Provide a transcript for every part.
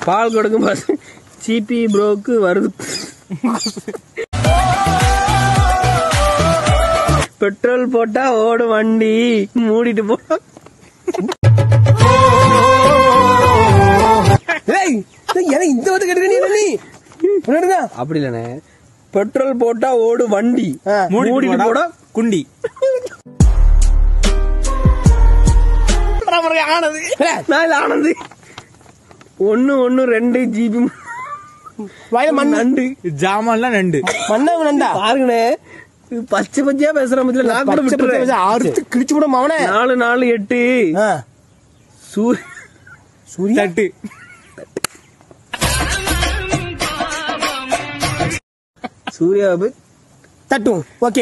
பால் கொடுக்கும் bus CP ப்ரோக்கு வருது petrol போட்டா ஓடும் வண்டி மூடிட்டு போ ஏய் ஏய், எனக்கு இந்த வந்து கேட்டுக்க நீ என்ன நீ உன்னோடதா? அப்படி இல்லண்ணே பெட்ரோல் போட்டா ஓடும் வண்டி ஆ. மூடிட்டு போடா குண்டி ஆனது நான் ஆனது ஒன்னு ஒன்னு ரெண்டு ஜிபி வாயில மண் நண்டு ஜாமான்லாம் நண்டு மண்ணா நண்டா பாருங்கண்ணே இது பச்சை பச்சையா பேசுற மத்தியில நான் கூட பச்சை பச்சை விட்டுறேன் பச்சை அறுத்து கிழிச்சு விட மவனே நாலு நாலு எட்டு ஆ, சூரிய சூர்யா தட்டு சூர்யாவு தட்டும் ஓகே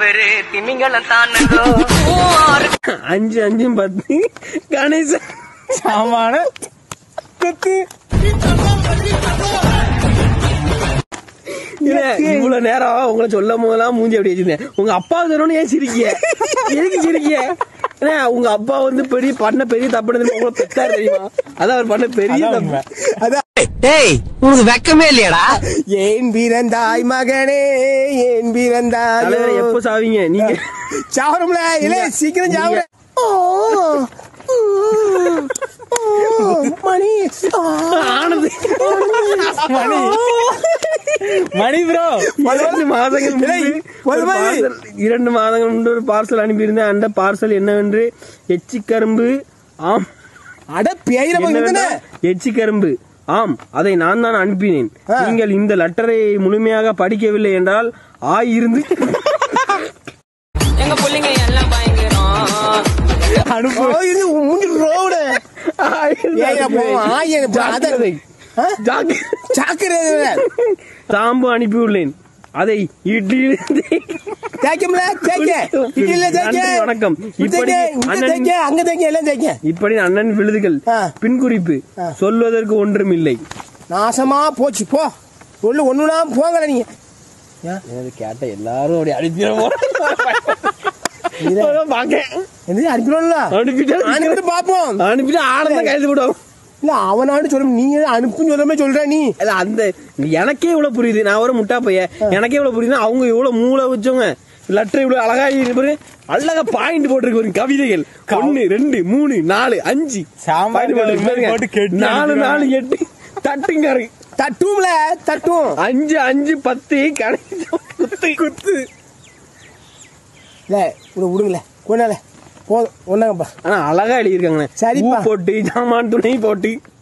அஞ்சு அஞ்சும் பத்து கணேசன் சாமான குத்து இல்ல, இவ்வளவு நேரம் உங்களை சொல்லும் போதெல்லாம் மூஞ்சி அப்படி வச்சிருந்தேன் உங்க அப்பா சொல்லணும் ஏன் சிரிக்கிய எதுக்கு சிரிக்கிய ஏன்னா, உங்க அப்பா வந்து பெரிய பண்ண பெரிய தப்பு நடந்து உங்களுக்கு பெத்தாரு தெரியுமா அதான் அவர் பண்ண பெரிய அதான் தப்பு உண்மை. அதான் டேய் உனக்கு வெக்கமே இல்லையாடா ஏன் பிறந்தாய் மகனே ஏன் பிறந்தாய் தலைவரே, எப்போ சாவீங்க நீங்க சாவரம்ல இல்ல சீக்கிரம் சாவர மணி ஆ. ஆனது மணி மணி ப்ரோ இரண்டு மாதங்கள் முன்பு இல்லை, ஒரு ஒரு மாதிரி. parcel- இரண்டு மாதங்கள் முன்பு ஒரு பார்சல் அனுப்பியிருந்தேன் அந்த பார்சல் என்னவென்று எச்சிக்கரும்பு ஆம் அட பேயில போய் என்னவென்றால், எச்சிக்கரும்பு ஆம் அதை நான் தான் அனுப்பினேன் ஆ. நீங்கள் இந்த லெட்டரை முழுமையாக படிக்கவில்லை என்றால் ஆயிருந்து எங்க பிள்ளைங்க எல்லாம் பயங்கரம் அனுப்பு இது மூஞ்சி ரோடு ஆயிருந்து ஏய் போவோம் ஆய் ஜாக்கிரதை. ஜாக்கிரதை. சாக்கரை தாம்பு அனுப்பியுள்ளேன் அதை இட்லியிலிருந்து தேய்க்கம்ல தேய்க்க இட்லில தேய்க்க நன்றி, வணக்கம். இப்படி இப்படி இங்க அண்ணன் தேய்க்க அங்க தேய்க்க எல்லாம் தேய்க்க இப்படி அண்ணன் விழுதுகள் ஆ. பின்குறிப்பு ஆ. சொல்வதற்கு ஒன்றுமில்லை நாசமா போச்சு போ சொல்லு ஒண்ணுனா போங்கல நீங்க கேட்ட எல்லாரும் அப்படி அடிக்கிறோம் என்ன அனுப்பிடும்ல அனுப்பிட்டு அனுப்பிட்டு பாப்போம் அனுப்பிட்டு ஆனந்தம் கைது விடும் இல்ல அவனாடு சொல்ல நீ அனுப்புன்னு சொல்லாம சொல்ற நீ இல்ல அந்த எனக்கே இவ்வளவு புரியுது நான் ஒரு முட்டா பையன் எனக்கே இவ்வளவு புரியுது அவங்க இவ்வளவு மூளை வச்சவங்க லெட்டர் இவ்வளவு அழகா எழுதி அழகா பாயிண்ட் போட்டிருக்கு ஒரு கவிதைகள் ஒன்னு ரெண்டு மூணு நாலு அஞ்சு சாம்பார் point போட்டிருக்கு. மாதிரி போட்டு கெட்டி நாலு அனுப்பிடுவாங்க. நாலு எட்டு தட்டுங்காரு தட்டும்ல தட்டும் அஞ்சு அஞ்சு பத்து கணக்கு குத்து குத்து இல்ல விடு விடுங்களே கொண்டால போதும் ஒன்னாங்கப்பா ஆனா அழகா எழுதியிருக்காங்க சரிப்பா. பூ போட்டு ஜாமான் துணை போட்டு